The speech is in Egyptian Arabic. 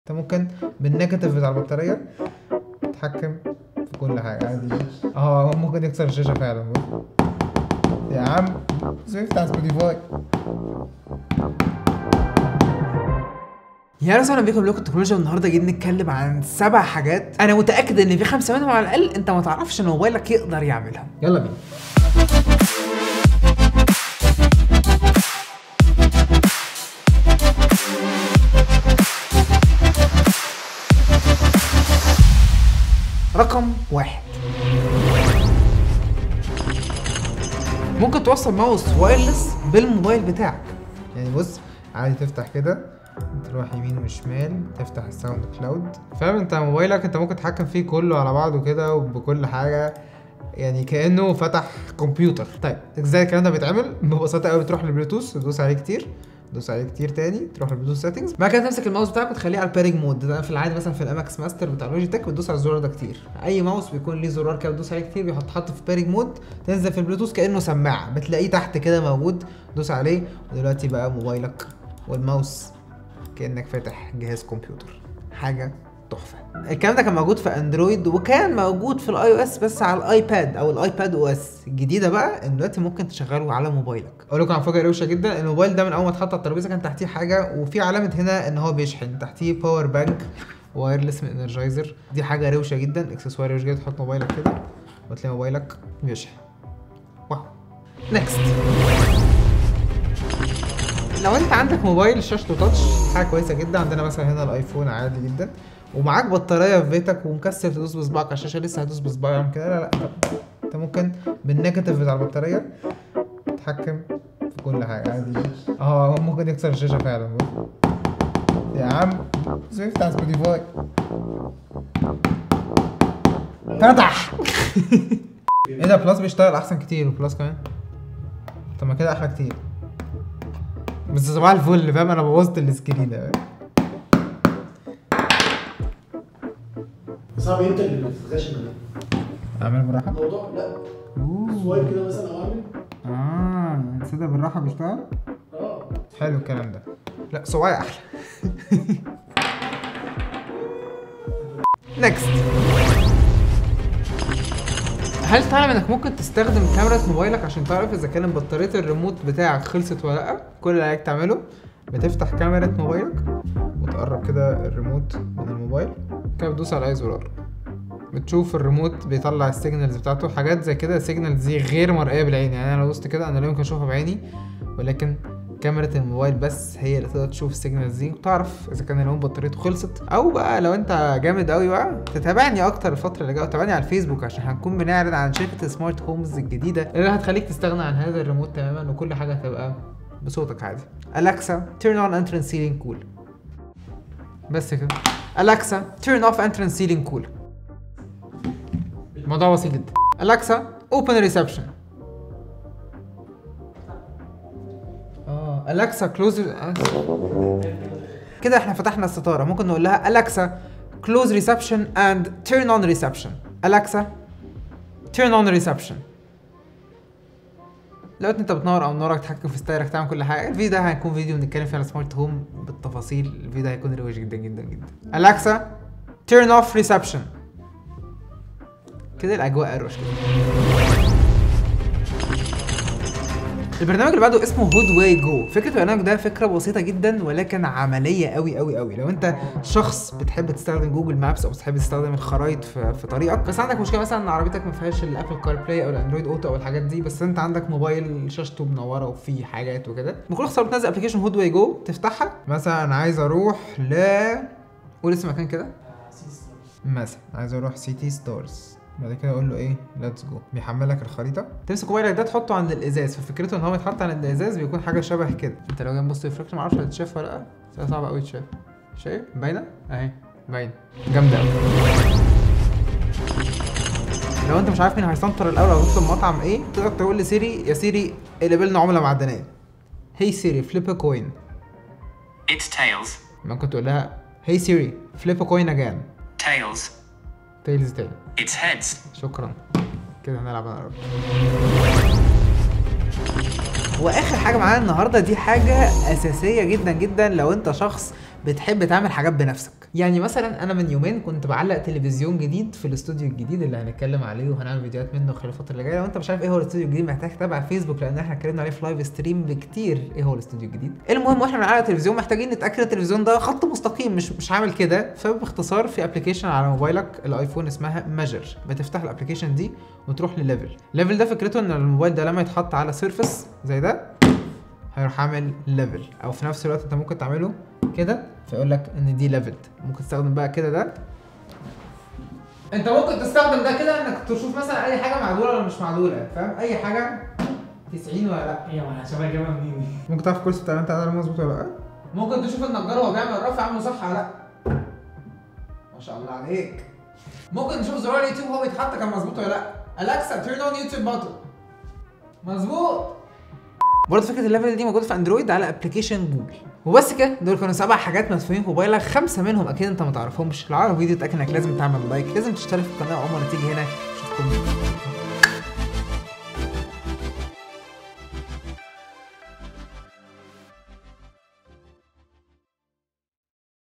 انت ممكن بالنيجاتيف بتاع البطارية تتحكم في كل حاجة عادي اه هو ممكن يكسر الشاشة فعلا بص. يا عم سويفت على سبوتيفاي يا رسول اهلا بيكم لكم التكنولوجيا والنهارده جايين نتكلم عن سبع حاجات انا متاكد ان في خمسه منهم على الاقل انت ما تعرفش ان موبايلك يقدر يعملها يلا بينا رقم واحد ممكن توصل ماوس وايرلس بالموبايل بتاعك يعني بص عادي تفتح كده تروح يمين وشمال تفتح الساوند كلاود فاهم انت موبايلك انت ممكن تتحكم فيه كله على بعضه كده وبكل حاجة يعني كأنه فتح كمبيوتر طيب ازاي الكلام ده بيتعمل ببساطة قوي بتروح للبلوتوث تدوس عليه كتير تدوس عليه كتير تاني تروح للبلوتوث سيتنجز بعد كده تمسك الماوس بتاعك وتخليه على البيرنج مود ده في العادي مثلا في الاماكس ماستر بتاع لوجيتك بتدوس على الزرار ده كتير اي ماوس بيكون ليه زرار كده بتدوس عليه كتير بيحط حط في بيرنج مود تنزل في البلوتوث كانه سماعه بتلاقيه تحت كده موجود دوس عليه ودلوقتي بقى موبايلك والماوس كانك فاتح جهاز كمبيوتر حاجه تحفه الكلام ده كان موجود في اندرويد وكان موجود في الاي او اس بس على الايباد او الايباد او اس الجديده بقى ان دلوقتي ممكن تشغله على موبايلك اقول لكم على فكره روشه جدا الموبايل ده من اول ما اتحط على الترابيزه كان تحتيه حاجه وفي علامه هنا ان هو بيشحن تحتيه باور بانك وايرلس من انرجايزر دي حاجه روشه جدا اكسسوار روش جدا تحط موبايلك كده وتلاقي موبايلك بيشحن واو نكست لو انت عندك موبايل شاشته تاتش حاجه كويسه جدا عندنا مثلا هنا الايفون عادي جدا ومعاك بطاريه في بيتك ومكسل تدوس بصبعك على الشاشه لسه هتدوس بصبعك يعمل كده لا لا طب انت ممكن بالنيجاتيف بتاع البطاريه تتحكم في كل حاجه عادي اه هو ممكن يكسر الشاشه فعلا بص. يا عم سويفت على سبوتيفاي فتح ايه ده بلس بيشتغل احسن كتير وبلس كمان طب ما كده احلى كتير بس صباح الفل فاهم انا بوظت السكرين ده صعب انت اللي بتتغش منه اعمل براحه الموضوع لا سوايب كده مثلا او اعمل اه تصدق بالراحه بيشتغل اه حلو الكلام ده لا صباعي احلى نكست هل تعلم انك ممكن تستخدم كاميرا موبايلك عشان تعرف اذا كان بطاريه الريموت بتاعك خلصت ولا لا كل اللي عليك تعمله بتفتح كاميرا موبايلك وتقرب كده الريموت من الموبايل كده بتدوس على اي زرار بتشوف الريموت بيطلع السيجنالز بتاعته حاجات زي كده السيجنالز دي غير مرئيه بالعين يعني انا لو دوست كده انا لا يمكن اشوفها بعيني ولكن كاميرا الموبايل بس هي اللي تقدر تشوف السيجنالز دي وتعرف اذا كان الريموت بطاريته خلصت او بقى لو انت جامد قوي بقى تتابعني اكتر الفتره اللي جايه وتابعني على الفيسبوك عشان هنكون بنعلن عن شركه سمارت هومز الجديده اللي هتخليك تستغنى عن هذا الريموت تماما وكل حاجه هتبقى بصوتك عادي اليكسا turn on entrance ceiling cool بس كده اليكسا turn off entrance ceiling cool الموضوع بسيط جدا اليكسا open reception اه اليكسا كلوز كده احنا فتحنا الستاره ممكن نقول لها اليكسا كلوز ريسبشن اند تيرن اون ريسبشن اليكسا تيرن اون ريسبشن لو انت بتنور او منورك تتحكم في ستايلك تعمل كل حاجه الفيديو ده هيكون فيديو بنتكلم فيه على سمارت هوم بالتفاصيل الفيديو ده هيكون روش جدا جدا جدا اليكسا تيرن اوف ريسبشن كده الاجواء اروش كده البرنامج اللي بعده اسمه هود واي جو فكره البرنامج ده فكره بسيطه جدا ولكن عمليه قوي قوي قوي لو انت شخص بتحب تستخدم جوجل مابس او بتحب تستخدم الخرائط في, في طريقك بس عندك مشكله مثلا ان عربيتك ما فيهاش الابل كار بلاي او الاندرويد اوتو او الحاجات دي بس انت عندك موبايل شاشته منوره وفيه حاجات وكده بكل اختصار بتنزل ابلكيشن هود واي جو تفتحها مثلا انا عايز اروح ل قول اسم مكان كده مثلا عايز اروح سيتي ستارز بعد كده اقول له ايه ليتس جو بيحمل لك الخريطه تمسك موبايلك ده تحطه عند الازاز ففكرته ان هو يتحط عند الازاز بيكون حاجه شبه كده انت لو جاي تبص ريفلكشن معرفش هتتشاف ولا لا بس هي صعبه قوي تشاف شايف باينه اهي باينه جامده قوي لو انت مش عارف مين هيسنتر الاول او هتطلب مطعم ايه تقدر تقول لسيري يا سيري اقلب لنا عمله معدنيه هي سيري فليب ا كوين It's tails. ممكن تقول لها هي سيري فليب ا كوين اجان Tails. تيلز تاني It's heads. شكرا كده هنلعب انا رب واخر حاجه معانا النهارده دي حاجه اساسيه جدا جدا لو انت شخص بتحب تعمل حاجات بنفسك يعني مثلا انا من يومين كنت بعلق تلفزيون جديد في الاستوديو الجديد اللي هنتكلم عليه وهنعمل فيديوهات منه خلال الفتره اللي جايه لو انت مش عارف ايه هو الاستوديو الجديد محتاج تتابع فيسبوك لان احنا اتكلمنا عليه في لايف ستريم بكتير ايه هو الاستوديو الجديد المهم واحنا بنعلق تلفزيون محتاجين نتاكد التلفزيون ده خط مستقيم مش مش عامل كده فباختصار في ابلكيشن على موبايلك الايفون اسمها ماجر بتفتح الابلكيشن دي وتروح لليفل ليفل ده فكرته ان الموبايل ده لما يتحط على سيرفس زي ده هيروح عامل ليفل او في نفس الوقت انت ممكن تعمله كده فيقول لك ان دي ليفلد ممكن تستخدم بقى كده ده انت ممكن تستخدم ده كده انك تشوف مثلا اي حاجه معدوله ولا مش معدوله فاهم اي حاجه 90 ولا لا ايه ما شبه جابها منين دي؟ ممكن تعرف الكرسي بتاع انت عامل مظبوط ولا لا ممكن تشوف النجار وهو بيعمل رفع عامله صح ولا لا ما شاء الله عليك ممكن نشوف زرار اليوتيوب وهو بيتحط كان مظبوط ولا لا اليكسا تيرن اون يوتيوب باتن مظبوط برضه فكره الليفل دي موجوده في اندرويد على ابلكيشن جوجل وبس كده دول كانوا سبع حاجات مدفونين في موبايلك خمسه منهم اكيد انت ما تعرفهمش لو عجبك الفيديو اتاكد انك لازم تعمل لايك لازم تشترك في القناه اول مره تيجي هنا اشوفكم